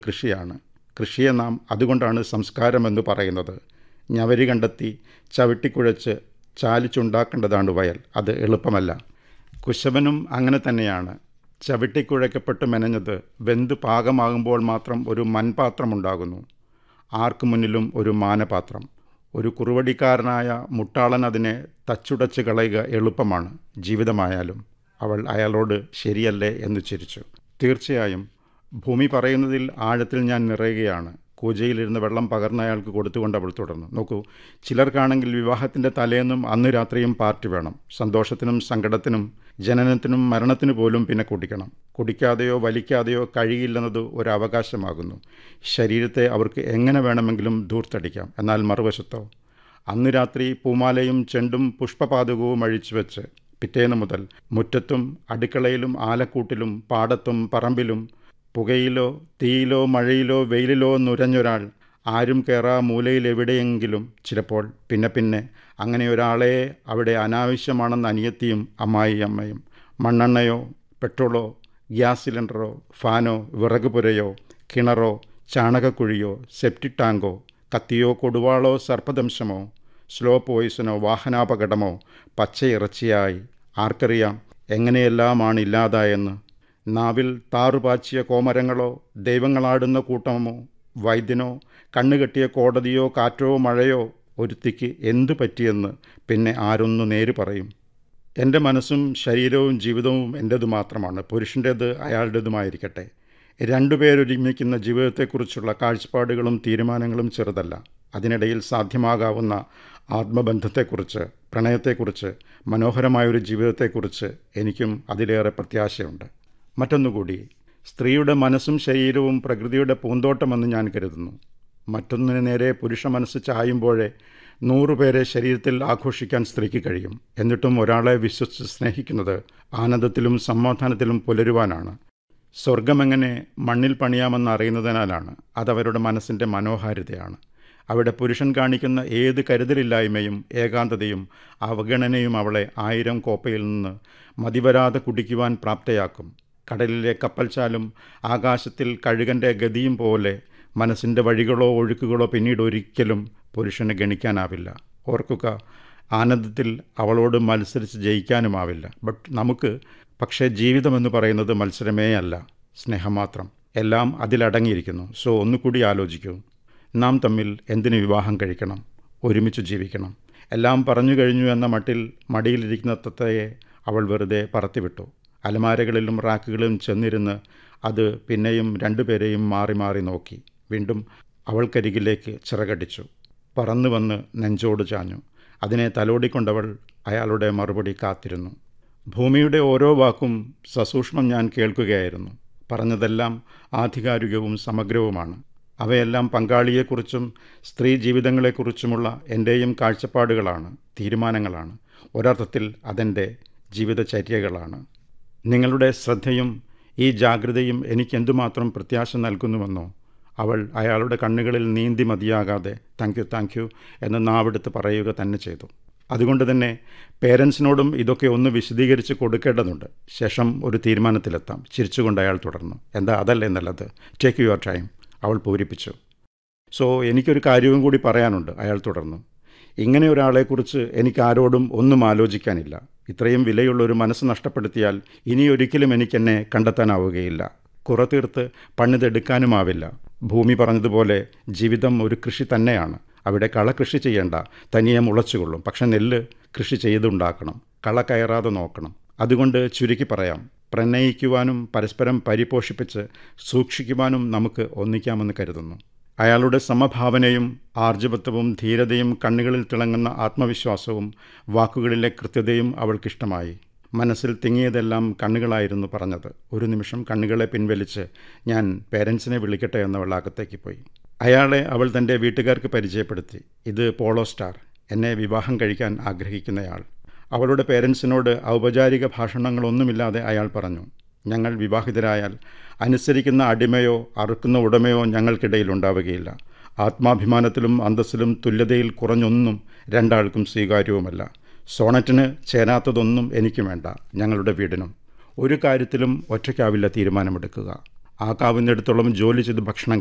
കൃഷിയാണ് കൃഷിയെ നാം അതുകൊണ്ടാണ് സംസ്കാരമെന്ന് പറയുന്നത് ഞവരി കണ്ടെത്തി ചവിട്ടിക്കുഴച്ച് ചാലിച്ചുണ്ടാക്കേണ്ടതാണ് വയൽ അത് എളുപ്പമല്ല കുശവനും അങ്ങനെ തന്നെയാണ് ചവിട്ടിക്കുഴയ്ക്കപ്പെട്ട് മെനഞ്ഞത് വെന്ത് പാകമാകുമ്പോൾ മാത്രം ഒരു മൺപാത്രമുണ്ടാകുന്നു ആർക്കു മുന്നിലും ഒരു മാനപാത്രം ഒരു കുറുവടിക്കാരനായ മുട്ടാളൻ അതിനെ തച്ചുടച്ച് കളയുക എളുപ്പമാണ് ജീവിതമായാലും അവൾ അയാളോട് ശരിയല്ലേ എന്ന് ചിരിച്ചു തീർച്ചയായും ഭൂമി പറയുന്നതിൽ ആഴത്തിൽ ഞാൻ നിറയുകയാണ് കൂജയിലിരുന്ന് വെള്ളം പകർന്ന അയാൾക്ക് കൊടുത്തുകൊണ്ട് അവൾ തുടർന്നു നോക്കൂ ചിലർക്കാണെങ്കിൽ വിവാഹത്തിൻ്റെ തലേന്നും അന്ന് രാത്രിയും പാർട്ടി വേണം സന്തോഷത്തിനും സങ്കടത്തിനും ജനനത്തിനും മരണത്തിനു പോലും പിന്നെ കുടിക്കണം കുടിക്കാതെയോ വലിക്കാതെയോ കഴിയില്ലെന്നത് ഒരു അവകാശമാകുന്നു ശരീരത്തെ അവർക്ക് എങ്ങനെ വേണമെങ്കിലും ധൂർത്തടിക്കാം എന്നാൽ മറുവശത്തോ അന്ന് രാത്രി പൂമാലയും ചെണ്ടും പുഷ്പപാതകവും അഴിച്ചു വെച്ച് പിറ്റേന്ന് മുതൽ മുറ്റത്തും അടുക്കളയിലും ആലക്കൂട്ടിലും പാടത്തും പറമ്പിലും പുകയിലോ തീയിലോ മഴയിലോ വെയിലിലോ നുരഞ്ഞൊരാൾ ആരും കയറാ മൂലയിൽ എവിടെയെങ്കിലും ചിലപ്പോൾ പിന്നെ പിന്നെ അങ്ങനെ ഒരാളെ അവിടെ അനാവശ്യമാണെന്ന് അനിയത്തിയും അമ്മായി അമ്മയും മണ്ണെണ്ണയോ പെട്രോളോ ഗ്യാസ് സിലിണ്ടറോ ഫാനോ വിറക് പുരയോ കിണറോ ചാണകക്കുഴിയോ സെപ്റ്റിക് ടാങ്കോ കത്തിയോ കൊടുവാളോ സർപ്പദംശമോ സ്ലോ പോയിസനോ വാഹനാപകടമോ പച്ചയിറച്ചിയായി ആർക്കറിയാം എങ്ങനെയെല്ലാമാണ് ഇല്ലാതായെന്ന് നാവിൽ താറുപാച്ചിയ കോമരങ്ങളോ ദൈവങ്ങളാടുന്ന കൂട്ടമോ വൈദ്യനോ കണ്ണുകെട്ടിയ കോടതിയോ കാറ്റോ മഴയോ ഒരുത്തിക്ക് എന്തു പറ്റിയെന്ന് പിന്നെ ആരൊന്നു നേര് പറയും എൻ്റെ മനസ്സും ശരീരവും ജീവിതവും എൻ്റേത് മാത്രമാണ് പുരുഷൻ്റേത് അയാളുടേതുമായിരിക്കട്ടെ രണ്ടുപേരൊരുമിക്കുന്ന ജീവിതത്തെക്കുറിച്ചുള്ള കാഴ്ചപ്പാടുകളും തീരുമാനങ്ങളും ചെറുതല്ല അതിനിടയിൽ സാധ്യമാകാവുന്ന ആത്മബന്ധത്തെക്കുറിച്ച് പ്രണയത്തെക്കുറിച്ച് മനോഹരമായൊരു ജീവിതത്തെക്കുറിച്ച് എനിക്കും അതിലേറെ പ്രത്യാശയുണ്ട് മറ്റൊന്നുകൂടി സ്ത്രീയുടെ മനസ്സും ശരീരവും പ്രകൃതിയുടെ പൂന്തോട്ടമെന്ന് ഞാൻ കരുതുന്നു മറ്റൊന്നിന് നേരെ പുരുഷ മനസ്സ് ചായുമ്പോഴേ നൂറുപേരെ ശരീരത്തിൽ ആഘോഷിക്കാൻ സ്ത്രീക്ക് കഴിയും എന്നിട്ടും ഒരാളെ വിശ്വസിച്ച് സ്നേഹിക്കുന്നത് ആനന്ദത്തിലും സമാധാനത്തിലും പുലരുവാനാണ് സ്വർഗമെങ്ങനെ മണ്ണിൽ പണിയാമെന്ന് അറിയുന്നതിനാലാണ് അതവരുടെ മനസ്സിൻ്റെ മനോഹാരിതയാണ് അവിടെ പുരുഷൻ കാണിക്കുന്ന ഏത് കരുതലില്ലായ്മയും ഏകാന്തതയും അവഗണനയും അവളെ ആയിരം കോപ്പയിൽ നിന്ന് മതിവരാതെ കുടിക്കുവാൻ പ്രാപ്തയാക്കും കടലിലെ കപ്പൽച്ചാലും ആകാശത്തിൽ കഴുകൻ്റെ ഗതിയും പോലെ മനസ്സിൻ്റെ വഴികളോ ഒഴുക്കുകളോ പിന്നീട് ഒരിക്കലും പുരുഷന് ഗണിക്കാനാവില്ല ഓർക്കുക ആനന്ദത്തിൽ അവളോട് മത്സരിച്ച് ജയിക്കാനുമാവില്ല ബട്ട് നമുക്ക് പക്ഷേ ജീവിതമെന്ന് പറയുന്നത് മത്സരമേ അല്ല സ്നേഹം മാത്രം എല്ലാം അതിലടങ്ങിയിരിക്കുന്നു സോ ഒന്നുകൂടി ആലോചിക്കൂ നാം തമ്മിൽ എന്തിനു വിവാഹം കഴിക്കണം ഒരുമിച്ച് ജീവിക്കണം എല്ലാം പറഞ്ഞു കഴിഞ്ഞു എന്ന മട്ടിൽ മടിയിലിരിക്കുന്ന തത്തയെ അവൾ വെറുതെ പറത്തിവിട്ടു അലമാരകളിലും റാക്കുകളിലും ചെന്നിരുന്ന് അത് പിന്നെയും രണ്ടുപേരെയും മാറി മാറി നോക്കി വീണ്ടും അവൾക്കരികിലേക്ക് ചിറകടിച്ചു പറന്നു വന്ന് നെഞ്ചോട് ചാഞ്ഞു അതിനെ തലോടിക്കൊണ്ടവൾ അയാളുടെ മറുപടി കാത്തിരുന്നു ഭൂമിയുടെ ഓരോ വാക്കും സസൂക്ഷ്മം ഞാൻ കേൾക്കുകയായിരുന്നു പറഞ്ഞതെല്ലാം ആധികാരികവും സമഗ്രവുമാണ് അവയെല്ലാം പങ്കാളിയെക്കുറിച്ചും സ്ത്രീ ജീവിതങ്ങളെക്കുറിച്ചുമുള്ള എൻ്റെയും കാഴ്ചപ്പാടുകളാണ് തീരുമാനങ്ങളാണ് ഒരർത്ഥത്തിൽ അതെൻ്റെ ജീവിതചര്യകളാണ് നിങ്ങളുടെ ശ്രദ്ധയും ഈ ജാഗ്രതയും എനിക്കെന്തുമാത്രം പ്രത്യാശ നൽകുന്നുവെന്നോ അവൾ അയാളുടെ കണ്ണുകളിൽ നീന്തി മതിയാകാതെ താങ്ക് യു താങ്ക് യു എന്ന് നാവെടുത്ത് പറയുക തന്നെ ചെയ്തു അതുകൊണ്ട് തന്നെ പേരൻസിനോടും ഇതൊക്കെ ഒന്ന് വിശദീകരിച്ച് കൊടുക്കേണ്ടതുണ്ട് ശേഷം ഒരു തീരുമാനത്തിലെത്താം ചിരിച്ചുകൊണ്ട് അയാൾ തുടർന്നു എന്താ അതല്ലേ നല്ലത് ടേക്ക് യുവർ ടൈം അവൾ പൂരിപ്പിച്ചു സോ എനിക്കൊരു കാര്യവും കൂടി പറയാനുണ്ട് അയാൾ തുടർന്നു ഇങ്ങനെ ഒരാളെക്കുറിച്ച് എനിക്ക് ആരോടും ഒന്നും ആലോചിക്കാനില്ല ഇത്രയും വിലയുള്ള ഒരു മനസ്സ് നഷ്ടപ്പെടുത്തിയാൽ ഇനിയൊരിക്കലും എനിക്കെന്നെ കണ്ടെത്താനാവുകയില്ല കുറതീർത്ത് പണിതെടുക്കാനുമാവില്ല ഭൂമി പറഞ്ഞതുപോലെ ജീവിതം ഒരു കൃഷി തന്നെയാണ് അവിടെ കള കൃഷി ചെയ്യേണ്ട തനിയെ മുളച്ചുകൊള്ളും പക്ഷെ നെല്ല് കൃഷി ചെയ്തുണ്ടാക്കണം കള കയറാതെ നോക്കണം അതുകൊണ്ട് ചുരുക്കി പറയാം പ്രണയിക്കുവാനും പരസ്പരം പരിപോഷിപ്പിച്ച് സൂക്ഷിക്കുവാനും നമുക്ക് ഒന്നിക്കാമെന്ന് കരുതുന്നു അയാളുടെ സമഭാവനയും ആർജവത്വവും ധീരതയും കണ്ണുകളിൽ തിളങ്ങുന്ന ആത്മവിശ്വാസവും വാക്കുകളിലെ കൃത്യതയും അവൾക്കിഷ്ടമായി മനസ്സിൽ തിങ്ങിയതെല്ലാം കണ്ണുകളായിരുന്നു പറഞ്ഞത് ഒരു നിമിഷം കണ്ണുകളെ പിൻവലിച്ച് ഞാൻ പേരൻസിനെ വിളിക്കട്ടെ എന്നവൾ അകത്തേക്ക് പോയി അയാളെ അവൾ തൻ്റെ വീട്ടുകാർക്ക് പരിചയപ്പെടുത്തി ഇത് പോളോ സ്റ്റാർ എന്നെ വിവാഹം കഴിക്കാൻ ആഗ്രഹിക്കുന്നയാൾ അവളുടെ പേരൻസിനോട് ഔപചാരിക ഭാഷണങ്ങളൊന്നുമില്ലാതെ അയാൾ പറഞ്ഞു ഞങ്ങൾ വിവാഹിതരായാൽ അനുസരിക്കുന്ന അടിമയോ അറുക്കുന്ന ഉടമയോ ഞങ്ങൾക്കിടയിൽ ഉണ്ടാവുകയില്ല ആത്മാഭിമാനത്തിലും അന്തസ്സിലും തുല്യതയിൽ കുറഞ്ഞൊന്നും രണ്ടാൾക്കും സ്വീകാര്യവുമല്ല സോണറ്റിന് ചേരാത്തതൊന്നും എനിക്ക് വേണ്ട ഞങ്ങളുടെ വീടിനും ഒരു കാര്യത്തിലും ഒറ്റയ്ക്കാവില്ല തീരുമാനമെടുക്കുക ആകാവുന്നിടത്തോളം ജോലി ചെയ്ത് ഭക്ഷണം